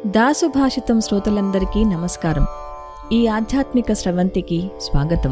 దాసుభాషితం శ్రోతలందరికీ నమస్కారం ఈ ఆధ్యాత్మిక స్రవంతికి స్వాగతం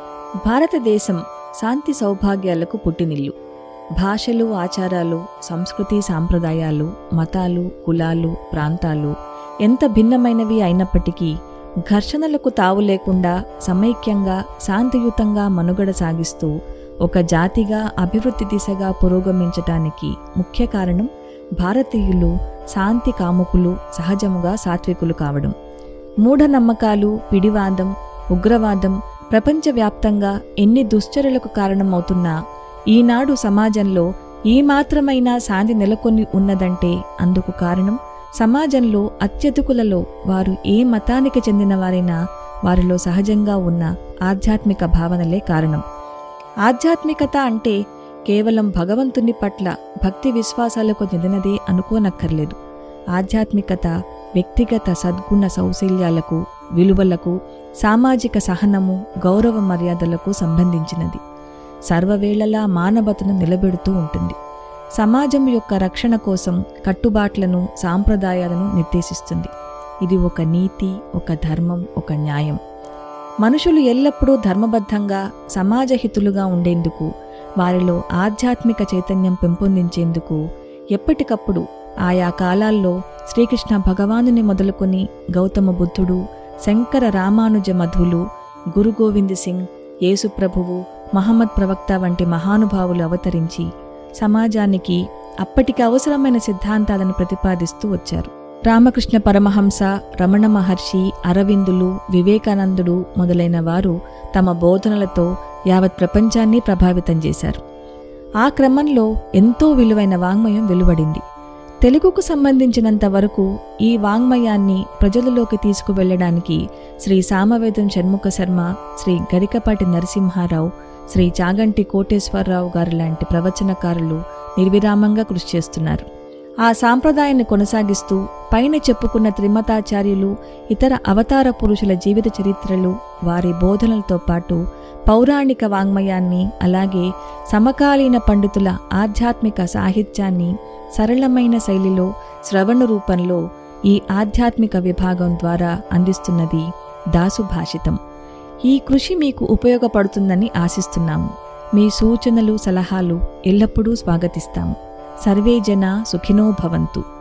భారతదేశం శాంతి సౌభాగ్యాలకు పుట్టినిల్లు భాషలు ఆచారాలు సంస్కృతి సాంప్రదాయాలు మతాలు కులాలు ప్రాంతాలు ఎంత భిన్నమైనవి అయినప్పటికీ ఘర్షణలకు తావు లేకుండా సమైక్యంగా శాంతియుతంగా మనుగడ సాగిస్తూ ఒక జాతిగా అభివృద్ధి దిశగా పురోగమించటానికి ముఖ్య కారణం భారతీయులు శాంతి కాముకులు సహజముగా సాత్వికులు కావడం మూఢనమ్మకాలు పిడివాదం ఉగ్రవాదం ప్రపంచవ్యాప్తంగా ఎన్ని దుశ్చర్యలకు కారణమవుతున్నా ఈనాడు సమాజంలో ఈ మాత్రమైనా శాంతి నెలకొని ఉన్నదంటే అందుకు కారణం సమాజంలో అత్యధికులలో వారు ఏ మతానికి చెందినవారైనా వారిలో సహజంగా ఉన్న ఆధ్యాత్మిక భావనలే కారణం ఆధ్యాత్మికత అంటే కేవలం భగవంతుని పట్ల భక్తి విశ్వాసాలకు చెందినదే అనుకోనక్కర్లేదు ఆధ్యాత్మికత వ్యక్తిగత సద్గుణ సౌశల్యాలకు విలువలకు సామాజిక సహనము గౌరవ మర్యాదలకు సంబంధించినది సర్వవేళలా మానవతను నిలబెడుతూ ఉంటుంది సమాజం యొక్క రక్షణ కోసం కట్టుబాట్లను సాంప్రదాయాలను నిర్దేశిస్తుంది ఇది ఒక నీతి ఒక ధర్మం ఒక న్యాయం మనుషులు ఎల్లప్పుడూ ధర్మబద్ధంగా సమాజహితులుగా ఉండేందుకు వారిలో ఆధ్యాత్మిక చైతన్యం పెంపొందించేందుకు ఎప్పటికప్పుడు ఆయా కాలాల్లో శ్రీకృష్ణ భగవానుని మొదలుకొని గౌతమ బుద్ధుడు శంకర రామానుజ మధులు గురు గోవింద్ సింగ్ యేసుప్రభువు మహమ్మద్ ప్రవక్త వంటి మహానుభావులు అవతరించి సమాజానికి అప్పటికి అవసరమైన సిద్ధాంతాలను ప్రతిపాదిస్తూ వచ్చారు రామకృష్ణ పరమహంస రమణ మహర్షి అరవిందులు వివేకానందుడు మొదలైన వారు తమ బోధనలతో యావత్ ప్రపంచాన్ని ప్రభావితం చేశారు ఆ క్రమంలో ఎంతో విలువైన వాంగ్మయం వెలువడింది తెలుగుకు సంబంధించినంత వరకు ఈ వాంగ్మయాన్ని ప్రజలలోకి తీసుకువెళ్లడానికి శ్రీ సామవేదం షణ్ముఖ శర్మ శ్రీ గరికపాటి నరసింహారావు శ్రీ చాగంటి కోటేశ్వరరావు గారు లాంటి ప్రవచనకారులు నిర్విరామంగా కృషి చేస్తున్నారు ఆ సాంప్రదాయాన్ని కొనసాగిస్తూ పైన చెప్పుకున్న త్రిమతాచార్యులు ఇతర అవతార పురుషుల జీవిత చరిత్రలు వారి బోధనలతో పాటు పౌరాణిక వాంగ్మయాన్ని అలాగే సమకాలీన పండితుల ఆధ్యాత్మిక సాహిత్యాన్ని సరళమైన శైలిలో శ్రవణ రూపంలో ఈ ఆధ్యాత్మిక విభాగం ద్వారా అందిస్తున్నది దాసుభాషితం ఈ కృషి మీకు ఉపయోగపడుతుందని ఆశిస్తున్నాము మీ సూచనలు సలహాలు ఎల్లప్పుడూ స్వాగతిస్తాము సర్వే జన సుఖినో భవంతు